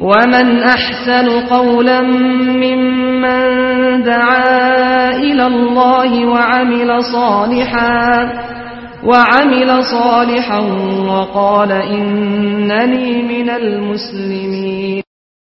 ومن أحسن قولا ممن دعا إلى الله وعمل صالحا وعمل صالحا وقال إنني من المسلمين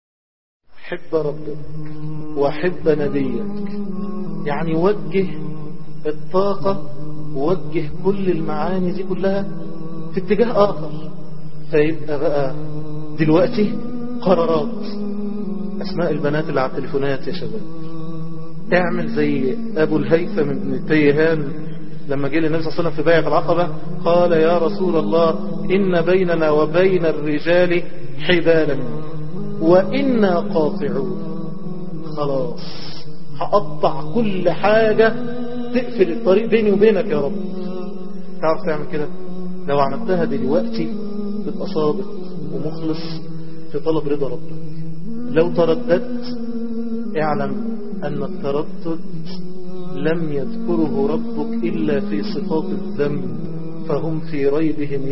حب ربك وحب نبيك يعني وجه الطاقة وجه كل المعاني دي كلها في اتجاه آخر فيبقى بقى دلوقتي قرارات أسماء البنات اللي على التليفونات يا شباب اعمل زي أبو الهيثم بن التيهان لما جه للنبي صلى الله عليه وسلم في بيعة العقبة قال يا رسول الله إن بيننا وبين الرجال حبالا وإنا قاطعون خلاص هقطع كل حاجة تقفل الطريق بيني وبينك يا رب تعرف تعمل كده لو عملتها دلوقتي تبقى صادق ومخلص في طلب رضا ربك لو ترددت اعلم أن التردد لم يذكره ربك إلا في صفات الذنب فهم في ريبهم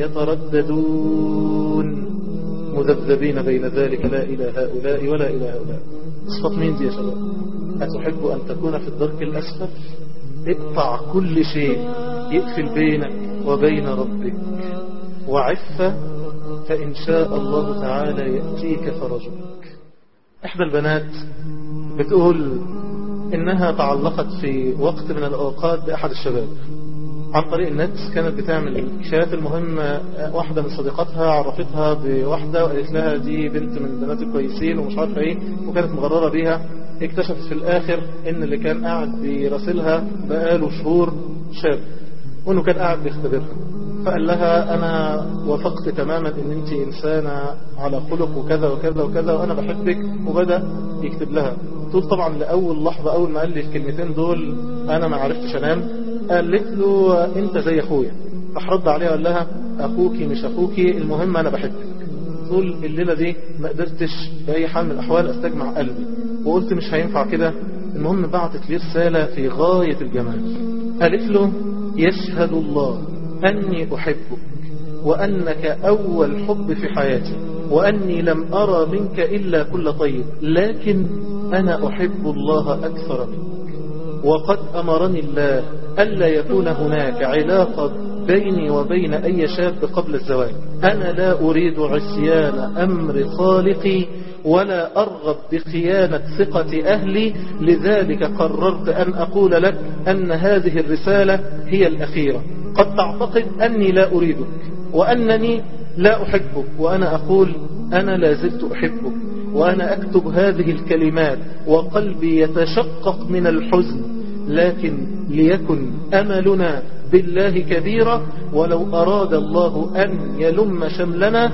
يترددون مذبذبين بين ذلك لا إلى هؤلاء ولا إلى هؤلاء صفات مين دي يا شباب أتحب أن تكون في الدرك الأسفل اقطع كل شيء يقفل بينك وبين ربك وعفة فإن شاء الله تعالى يأتيك فرجك إحدى البنات بتقول إنها تعلقت في وقت من الأوقات بأحد الشباب عن طريق النت كانت بتعمل شات المهم واحدة من صديقاتها عرفتها بواحدة وقالت لها دي بنت من البنات الكويسين ومش عارفة ايه وكانت مغررة بيها اكتشفت في الاخر ان اللي كان قاعد بيراسلها بقاله شهور شاب وانه كان قاعد بيختبرها فقال لها انا وافقت تماما ان انت انسانة على خلق وكذا وكذا وكذا وانا بحبك وبدأ يكتب لها تقول طبعا لاول لحظة اول ما قال لي الكلمتين دول انا ما عرفتش انام قالت له انت زي اخويا راح رد عليها وقال لها اخوكي مش اخوكي المهم انا بحبك طول الليلة دي ما قدرتش بأي حال من الأحوال أستجمع قلبي وقلت مش هينفع كده المهم بعتت لي رسالة في غاية الجمال قالت له يشهد الله أني أحبك وأنك أول حب في حياتي وأني لم أرى منك إلا كل طيب لكن أنا أحب الله أكثر منك وقد أمرني الله ألا يكون هناك علاقة بيني وبين أي شاب قبل الزواج أنا لا أريد عصيان أمر خالقي ولا أرغب بخيانة ثقة أهلي لذلك قررت أن أقول لك أن هذه الرسالة هي الأخيرة قد تعتقد أني لا أريدك وأنني لا أحبك وأنا أقول أنا لا زلت أحبك وأنا أكتب هذه الكلمات وقلبي يتشقق من الحزن لكن ليكن أملنا بالله كبيرا ولو أراد الله أن يلم شملنا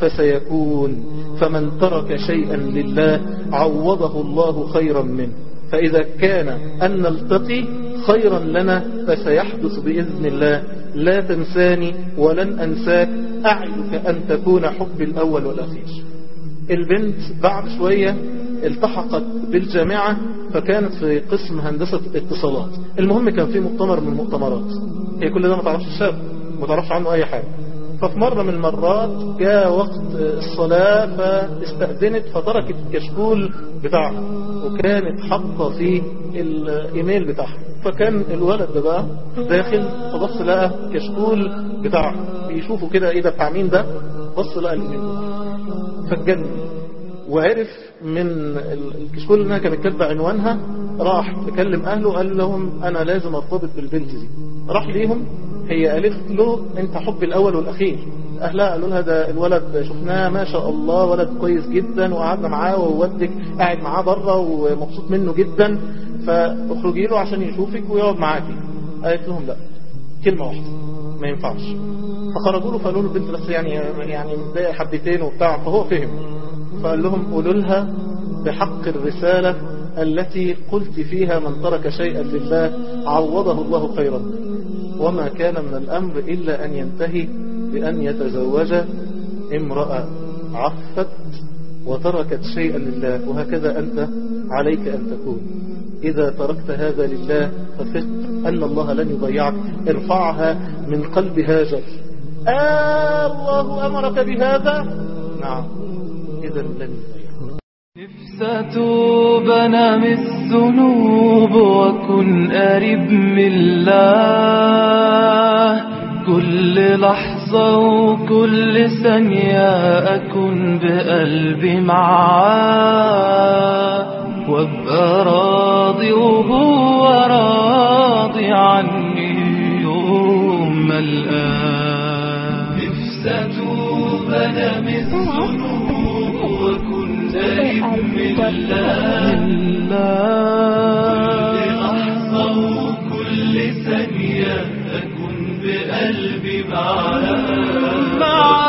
فسيكون فمن ترك شيئا لله عوضه الله خيرا منه فإذا كان أن نلتقي خيرا لنا فسيحدث بإذن الله لا تنساني ولن أنساك أعدك أن تكون حب الأول والأخير البنت بعد شوية التحقت بالجامعة فكانت في قسم هندسة اتصالات المهم كان في مؤتمر من المؤتمرات هي كل ده ما تعرفش الشاب ما تعرفش عنه أي حاجة ففي مرة من المرات جاء وقت الصلاة فاستأذنت فتركت الكشكول بتاعها وكانت حاطة فيه الايميل بتاعها فكان الولد ده بقى داخل فبص لقى كشكول بتاعها بيشوفوا كده ايه ده بتاع مين ده بص لقى الايميل فاتجنن وعرف من الكشكول انها كانت كاتبه عنوانها راح تكلم اهله قال لهم انا لازم ارتبط بالبنت دي راح ليهم هي قالت له انت حبي الاول والاخير اهلها قالوا لها ده الولد شفناه ما شاء الله ولد كويس جدا وقعدنا معاه وودك قاعد معاه بره ومبسوط منه جدا فاخرجي له عشان يشوفك ويقعد معاكي قالت لهم لا كلمة واحدة ما ينفعش فخرجوا له فقالوا له البنت بس يعني يعني متضايقه حبتين وبتاع فهو فهم فقال لهم قولوا لها بحق الرسالة التي قلت فيها من ترك شيئا لله عوضه الله خيرا وما كان من الأمر إلا أن ينتهي بأن يتزوج امرأة عفت وتركت شيئا لله وهكذا أنت عليك أن تكون إذا تركت هذا لله فثق أن الله لن يضيعك ارفعها من قلب هاجر آه الله أمرك بهذا نعم إذا لن يضيعك نفسة بنا من الذنوب وكن قريب من الله كل لحظة وكل ثانية أكون بقلبي معاه وابقى راضي وهو راضي عني يوم ما الآن نفسة بنا من الذنوب وكن قريب من الله كل لحظة وكل ثانية أكون بقلبي معاه